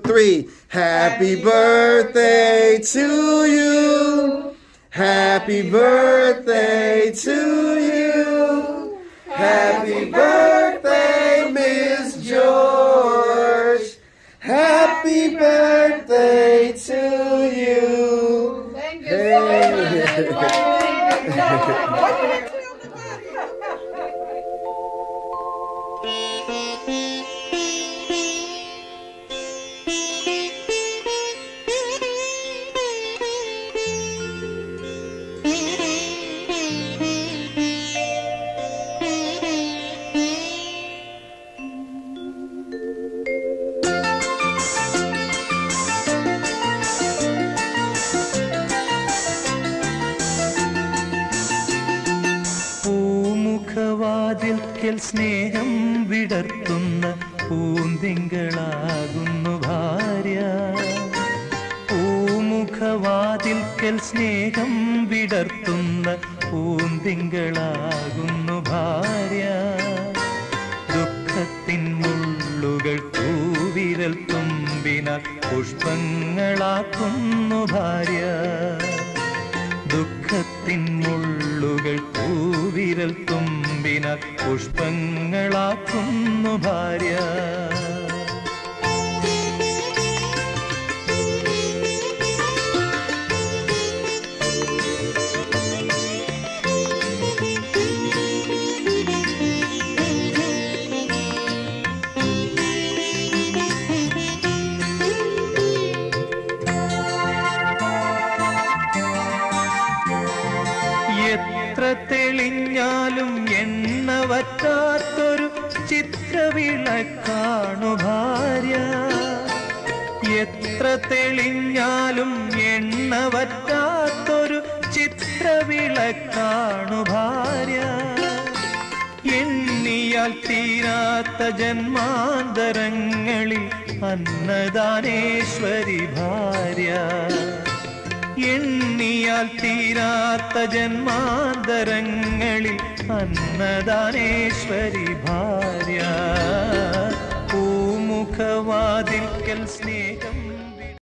three. Happy birthday to you. Happy birthday to you. Happy birthday, Miss George. Happy birthday to you. Thank you Hey. so much. പൂമുഖവാതിൽക്കൽ സ്നേഹം വിടർത്തുന്ന പൂന്തിങ്കളാകുന്നു ഭാര്യ പൂമുഖവാതിൽക്കൽ സ്നേഹം വിടർത്തുന്ന പൂന്തിങ്കളാകുന്നു ഭാര്യ ദുഃഖത്തിൻ മുള്ളുകൾ തൂവിരൽ തുമ്പിനാൽ പുഷ്പങ്ങളാക്കുന്നു ഭാര്യ ദുഃഖത്തിൻ മുള്ളുകൾ പൂവിരൽ തുമ്പിനാൽ പുഷ്പങ്ങളാക്കുന്നു ഭാര്യ എത്ര തെളിഞ്ഞാലും എണ്ണ വറ്റാത്തൊരു ചിത്രവിളക്കാണു ഭാര്യ എത്ര തെളിഞ്ഞാലും എണ്ണ വറ്റാത്തൊരു ചിത്രവിളക്കാണു ഭാര്യ എണ്ണിയാൽ തീരാത്ത ജന്മാന്തരങ്ങളിൽ അന്നദാനേശ്വരി ഭാര്യ എണ്ണിയാൽ തീരാത്ത ജന്മാന്തരങ്ങളിൽ അന്നദാനേശ്വരി ഭാര്യ പൂമുഖവാതിൽക്കൽ സ്നേഹം